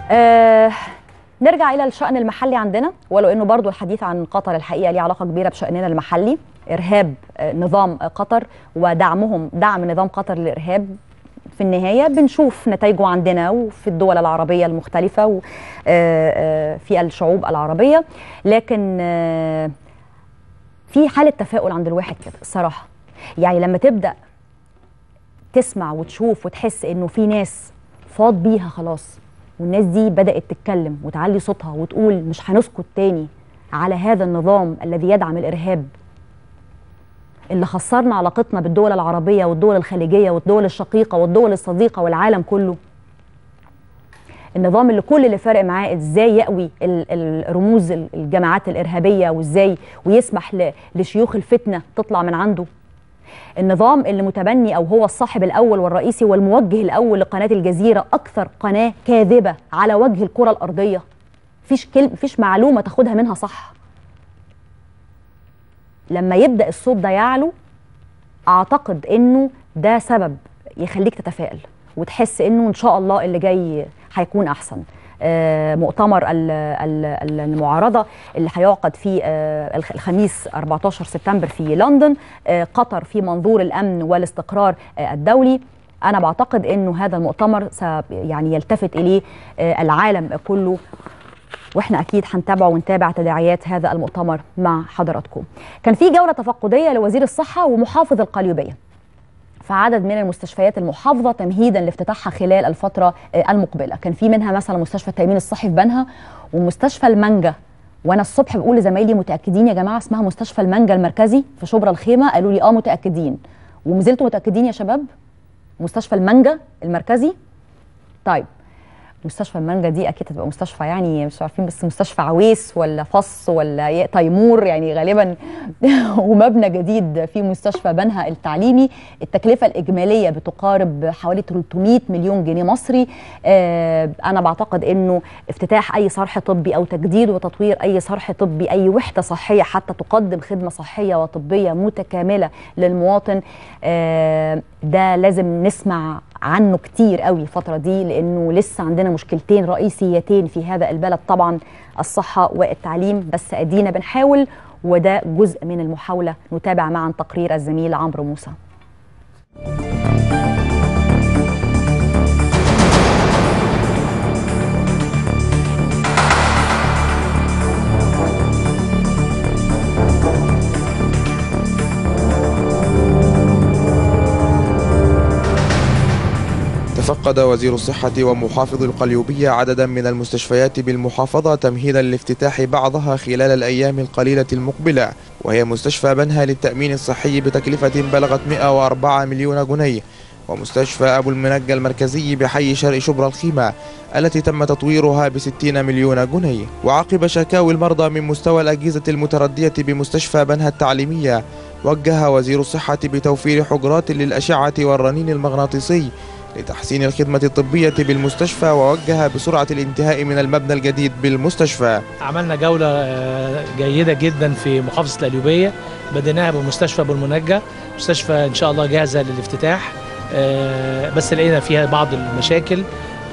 آه نرجع الى الشان المحلي عندنا ولو انه برضو الحديث عن قطر الحقيقه ليه علاقه كبيره بشاننا المحلي ارهاب آه، نظام آه، قطر ودعمهم دعم نظام قطر للارهاب في النهايه بنشوف نتائجه عندنا وفي الدول العربيه المختلفه وفي الشعوب العربيه لكن آه، في حاله تفاؤل عند الواحد كده الصراحه يعني لما تبدا تسمع وتشوف وتحس انه في ناس فاض بيها خلاص والناس دي بدات تتكلم وتعلي صوتها وتقول مش هنسكت تاني على هذا النظام الذي يدعم الارهاب اللي خسرنا علاقتنا بالدول العربيه والدول الخليجيه والدول الشقيقه والدول الصديقه والعالم كله النظام اللي كل اللي فارق معاه ازاي يقوي ال- ال- رموز ال- الجماعات الارهابيه وازاي ويسمح ل- لشيوخ الفتنه تطلع من عنده النظام اللي متبني او هو الصاحب الاول والرئيسي والموجه الاول لقناه الجزيره اكثر قناه كاذبه على وجه الكره الارضيه مفيش كلمه مفيش معلومه تاخدها منها صح لما يبدا الصوت ده يعلو اعتقد انه ده سبب يخليك تتفائل وتحس انه ان شاء الله اللي جاي هيكون احسن آه، مؤتمر ال- ال- ال- المعارضه اللي هيعقد في آه، الخ- الخميس 14 سبتمبر في لندن آه، قطر في منظور الامن والاستقرار آه، الدولي انا بعتقد انه هذا المؤتمر س يعني يلتفت اليه آه، العالم كله واحنا اكيد هنتابعه ونتابع تداعيات هذا المؤتمر مع حضراتكم. كان في جوله تفقديه لوزير الصحه ومحافظ القليوبيه. في عدد من المستشفيات المحافظه تمهيدا لافتتاحها خلال الفتره آه، المقبله، كان في منها مثلا مستشفى التامين الصحي في بنها ومستشفى المانجا وانا الصبح بقول لزمايلي متاكدين يا جماعه اسمها مستشفى المانجا المركزي في شبرا الخيمه قالوا لي اه متاكدين ومازلتوا متاكدين يا شباب مستشفى المانجا المركزي طيب مستشفى المانجا دي اكيد هتبقى مستشفى يعني مش عارفين بس مستشفى عويس ولا فص ولا ي- تيمور يعني غالبا ومبنى جديد في مستشفى بنها التعليمي التكلفه الاجماليه بتقارب حوالي 300 مليون جنيه مصري آه انا بعتقد انه افتتاح اي صرح طبي او تجديد وتطوير اي صرح طبي اي وحده صحيه حتى تقدم خدمه صحيه وطبيه متكامله للمواطن آه ده لازم نسمع عنه كتير قوي الفترة دي لأنه لسه عندنا مشكلتين رئيسيتين في هذا البلد طبعا الصحة والتعليم بس أدينا بنحاول وده جزء من المحاولة نتابع معا تقرير الزميل عمرو موسى تفقد وزير الصحة ومحافظ القليوبية عددا من المستشفيات بالمحافظة تمهيدا لافتتاح بعضها خلال الأيام القليلة المقبلة وهي مستشفى بنها للتأمين الصحي بتكلفة بلغت 104 مليون جنيه ومستشفى أبو المنجى المركزي بحي شرق شبرا الخيمة التي تم تطويرها بستين مليون جنيه وعقب شكاوي المرضى من مستوى الأجهزة المتردية بمستشفى بنها التعليمية وجه وزير الصحة بتوفير حجرات للأشعة والرنين المغناطيسي لتحسين الخدمة الطبية بالمستشفى ووجه بسرعة الانتهاء من المبنى الجديد بالمستشفى عملنا جولة آه، جيدة جدا في محافظة القليوبية بديناها بمستشفى أبو المنجى مستشفى إن شاء الله جاهزة للافتتاح آه، بس لقينا فيها بعض المشاكل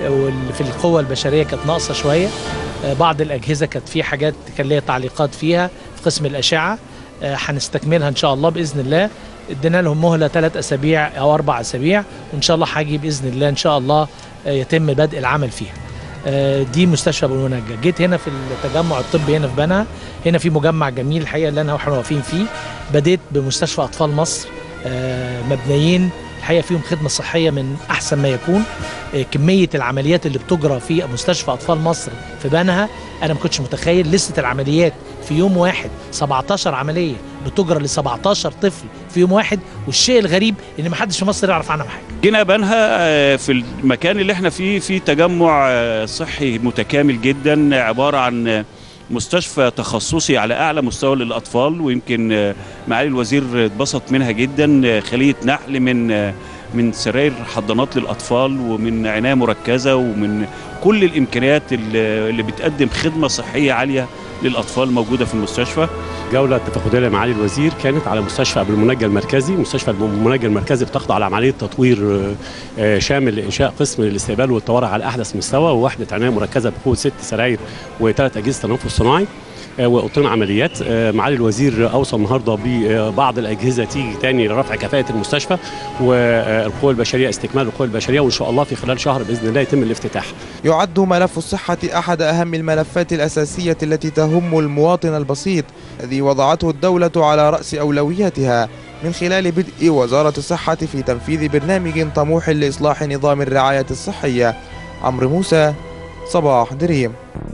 وفي القوة البشرية كانت ناقصة شوية آه، بعض الأجهزة كانت في حاجات كان ليها تعليقات فيها في قسم الأشعة آه، هنستكملها إن شاء الله بإذن الله ادينا لهم مهلة ثلاث أسابيع أو أربع أسابيع وإن شاء الله هاجي بإذن الله إن شاء الله آه، يتم بدء العمل فيها آه، دي مستشفى ابو المنجى جيت هنا في التجمع الطبي هنا في بنها هنا في مجمع جميل الحقيقه اللي انا واحنا واقفين فيه بديت بمستشفى اطفال مصر آه، مبنيين الحقيقه فيهم خدمه صحيه من احسن ما يكون آه، كميه العمليات اللي بتجرى في مستشفى اطفال مصر في بنها انا ما كنتش متخيل لسه العمليات في يوم واحد 17 عمليه بتجرى ل 17 طفل في يوم واحد والشيء الغريب ان ما حدش في مصر يعرف عنها حاجه جينا بنها آه، في المكان اللي احنا فيه في تجمع آه، صحي متكامل جدا عبارة عن آه، مستشفى تخصصي على أعلى مستوى للأطفال ويمكن آه، معالي الوزير اتبسط منها جدا آه، خلية نحل من آه، من سراير حضانات للأطفال ومن عناية مركزة ومن كل الإمكانيات اللي اللي بتقدم خدمة صحية عالية للأطفال موجودة في المستشفى جولة تفقدية لمعالي الوزير كانت على مستشفى أبو المنجى المركزي، مستشفى أبو المنجى المركزي بتخضع لعملية تطوير آه، شامل لإنشاء قسم للاستقبال والطوارئ على أحدث مستوى ووحدة عناية مركزة بقوة ست سراير وثلاث أجهزة تنفس صناعي. آه، واوضتين عمليات آه، معالي الوزير اوصى النهارده ببعض الاجهزه تيجي تاني لرفع كفاءه المستشفى والقوى البشريه استكمال القوى البشريه وان شاء الله في خلال شهر باذن الله يتم الافتتاح يعد ملف الصحة أحد أهم الملفات الأساسية التي تهم المواطن البسيط الذي وضعته الدولة على رأس أولوياتها من خلال بدء وزارة الصحة في تنفيذ برنامج طموح لإصلاح نظام الرعاية الصحية عمرو موسى صباح دريم